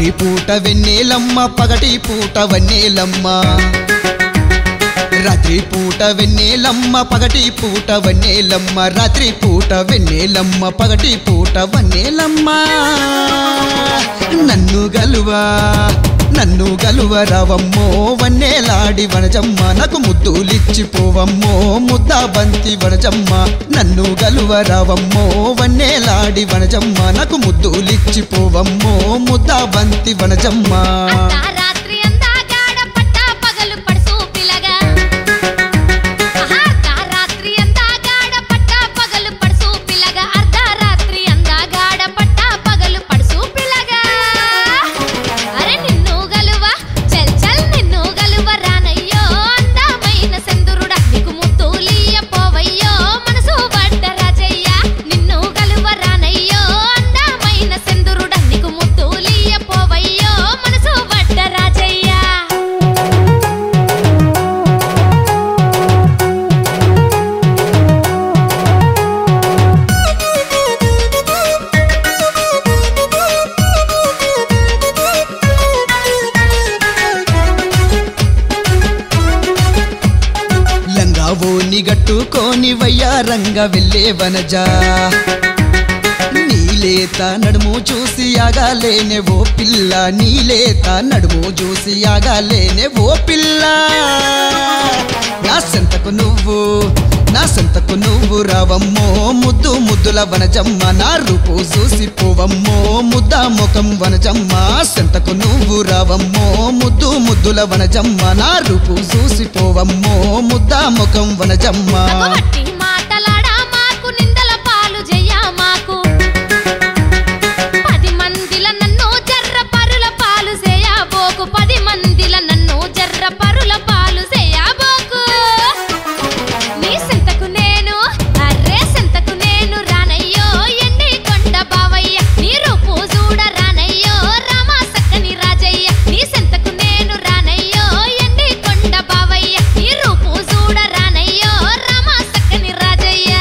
పూట వెన్నెలమ్మ పగటి పూట వన్నెలమ్మ రాత్రి పూట వెన్నెలమ్మ పగటి పూట వన్నెలమ్మ రాత్రి పూట వెన్నెలమ్మ పగటి పూట వన్నెలమ్మ నన్ను గలువా నన్ను గలువ రవమ్మో వన్నేలాడి వనజమ్మ నాకు ముద్దులిచ్చిపోవమ్మో ముద్ద బంతి వనజమ్మ నన్ను గలువ రవమ్మో వన్నేలాడి వనజమ్మ నాకు ముద్దులిచ్చిపోవమ్మో ముద్ద బంతి వనజమ్మ రాత్రి అందాగాడ పట్ట పగలు పడుసు పిల్లగా రాత్రి అందాగాడ పట్ట పగలు పడుసు పిల్లగా అర్ధరాత్రి అందాగాడ పట్ట పగలు పడుసు పిల్లగా అరే నిన్ను గలువ చల్ చల్ నిన్ను గలువ రానయ్యో అందమైన సెందురుడా నీకు ముత్తులియ పోవయ్యో మనసు పడ్డ రాజయ్య నిన్ను గలువ రానయ్యో అందమైన సెందురుడా నీకు ముత్తులియ పోవయ్యో మనసు పడ్డ రాజయ్య లంగా ఓని గట్టుకోని వయ్యారంగా వెళ్ళే వనజా నీలేత నడుము చూసి ఆగాలేనే ఓ పిల్ల నీలేత నడుము చూసి ఆగాలేనే ఓ పిల్ల నా సంతకు నువ్వు నా సంతకు నువ్వు రావమ్మో ముద్దు ముద్దుల వనజమ్మ నా రూపు చూసి పోవమ్మో ముద్ద ముఖం వనజమ్మ సంతకు నువ్వు రావమ్మో ముద్దు ముద్దుల వనజమ్మ నా రూపు చూసి పోవమ్మో ముద్ద ముఖం వనజమ్మ మగవట్టి మాటలాడా మాకు నిందల పాలు చెయ్య మాకు పది మందిల నన్ను జర్ర పరుల పాలు చేయబోకు పది మందిల నన్ను జర్ర పరుల పాలు చేయబోకు నీ సెంతకు నేను అర్రే సెంతకు నేను రానయ్యో ఎండి కొండ బావయ్య నీ రూపు చూడ రానయ్యో రామ సక్కని రాజయ్య నీ సెంతకు నేను రానయ్యో ఎండి కొండ బావయ్య నీ రూపు చూడ రానయ్యో రామ సక్కని రాజయ్య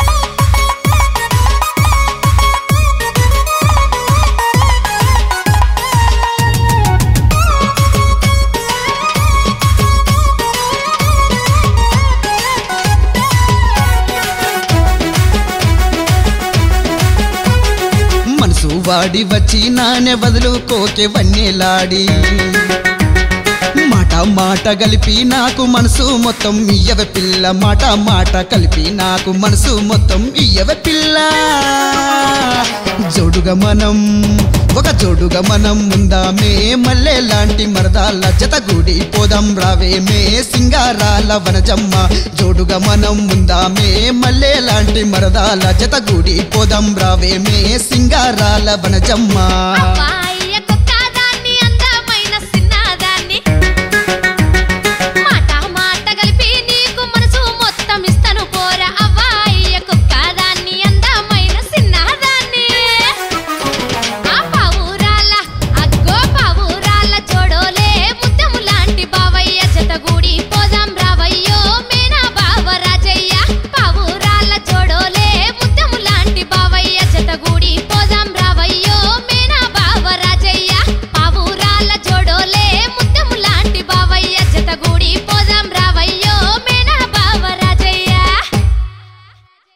మనసు వాడి వచ్చి నానే వదులుకోకే వన్నెలాడి మాట మాట కలిపి నాకు మనసు మొత్తం ఇయ్యవ పిల్ల మాట మాట కలిపి నాకు మనసు మొత్తం ఇయ్యవ పిల్ల జోడుగా మనం ఒక జోడుగా మనం ఉందామే మల్లె లాంటి మరదాల జతగూడి పోదాం రావేమే సింగారాల వనజమ్మ జోడుగా మనం ఉందామే మల్లె లాంటి మరదాల జతగూడి పోదాం రావేమే సింగారాల వనజమ్మ అబ్బా